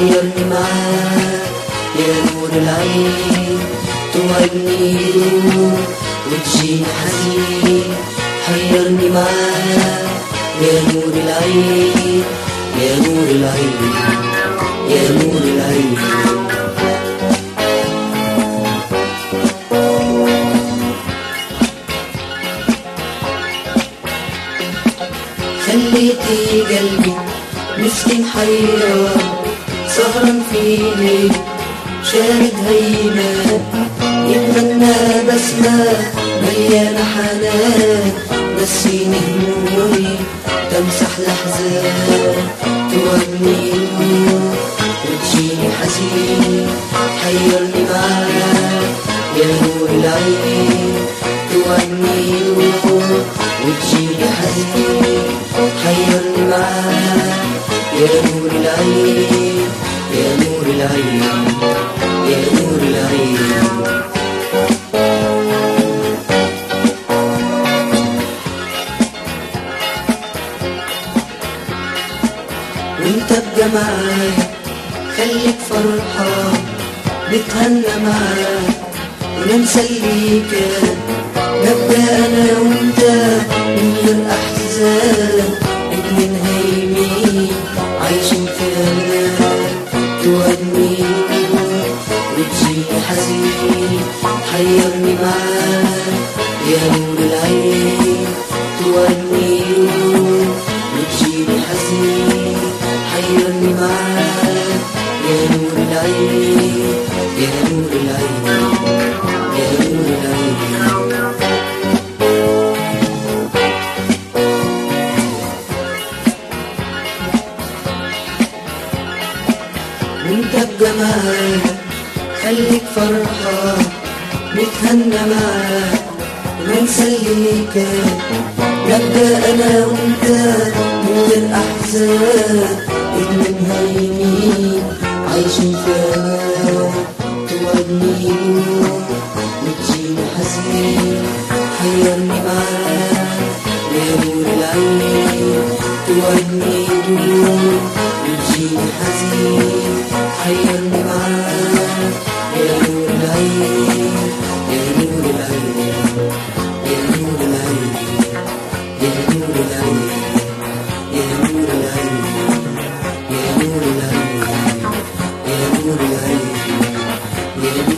حيرني معاك يا نور العين توعدني يوم وتجيني حزين حيرني معاك يا نور العين يا نور العين يا نور العين خليتي قلبي مسكين حيران سهران فيني شارد هيمة يتمنى بسمة مليانة حنان نسيني همومي تمسح الأحزان توهمني النور وتجيني حزين حيرني معاك يا نور العين توهمني النور وتجيني حزين حيرني معاك يا نور العين يا نور العين يا نور العين وانت ابقى معايا خليك فرحان نتهنى معاك وننسى اللي كان نبقى انا وانت من غير احزان اتنين هايمين عايشين في امان توهمني وتجيني حزين حيرني معاك يا نور العين توهمني وتجيني حزين حيرني معاك يا نور العين يا نور العين يا نور العين وانت بجمال خليك فرحان نتهنى معاك وننسى اللي كان نبقى انا وانت من غير احزان اتنين هايمين عايشين في امان توعدني يوم وتجيني حزين حيرني معاك يا نور العين توعدني يوم وتجيني حزين حيرني معاك يا نور العين يا نور العين يا نور العين يا نور العين يا نور العين يا نور العين يا نور العين يا